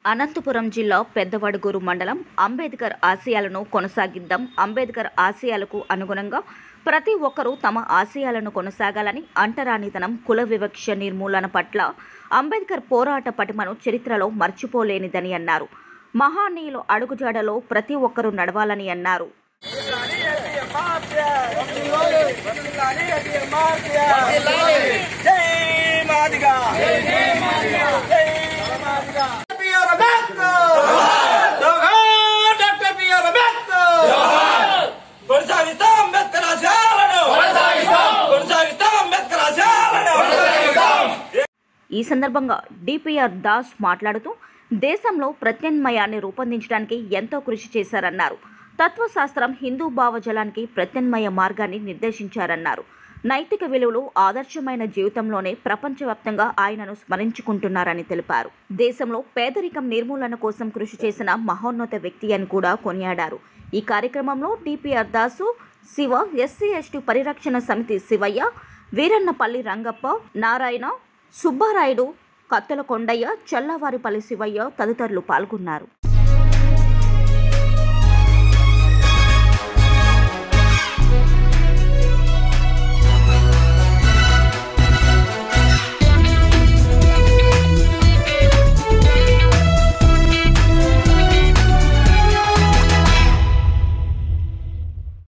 అనంతపురం జిల్లా పెద్దవడుగూరు మండలం అంబేద్కర్ ఆశయాలను కొనసాగిద్దాం అంబేద్కర్ ఆశయాలకు అనుగుణంగా ప్రతి ఒక్కరూ తమ ఆశయాలను కొనసాగాలని అంటరానితనం కుల వివక్ష నిర్మూలన పట్ల అంబేద్కర్ పోరాట పటిమను చరిత్రలో మర్చిపోలేనిదని అన్నారు మహానీయులు అడుగుజాడలో ప్రతి ఒక్కరూ నడవాలని అన్నారు జై మాదిగా పిఆర్ అంబేద్కర్ జోహార్ డాక్టర్ పిఆర్ అంబేద్కర్ కొనసాగిస్తాం అంబేద్కర్ ఆశయాలను కొనసాగిస్తాం అంబేద్కర్ ఆశయాలను ఈ సందర్భంగా డిపిఆర్ దాస్ మాట్లాడుతూ దేశంలో ప్రత్యామ్నాయాన్ని రూపొందించడానికి ఎంతో కృషి చేశారన్నారు తత్వశాస్త్రం హిందూ భావజలానికి ప్రత్యామ్నాయ మార్గాన్ని నిర్దేశించారన్నారు నైతిక విలువలు ఆదర్శమైన జీవితంలోనే ప్రపంచవ్యాప్తంగా ఆయనను స్మరించుకుంటున్నారని తెలిపారు దేశంలో పేదరికం నిర్మూలన కోసం కృషి చేసిన మహోన్నత వ్యక్తి అని కూడా కొనియాడారు ఈ కార్యక్రమంలో డిపిఆర్ దాసు శివ ఎస్సీ ఎస్టీ పరిరక్షణ సమితి శివయ్య వీరన్నపల్లి రంగప్ప నారాయణ సుబ్బారాయుడు కత్తెల కొండయ్య చల్లవారిపల్లి శివయ్య తదితరులు పాల్గొన్నారు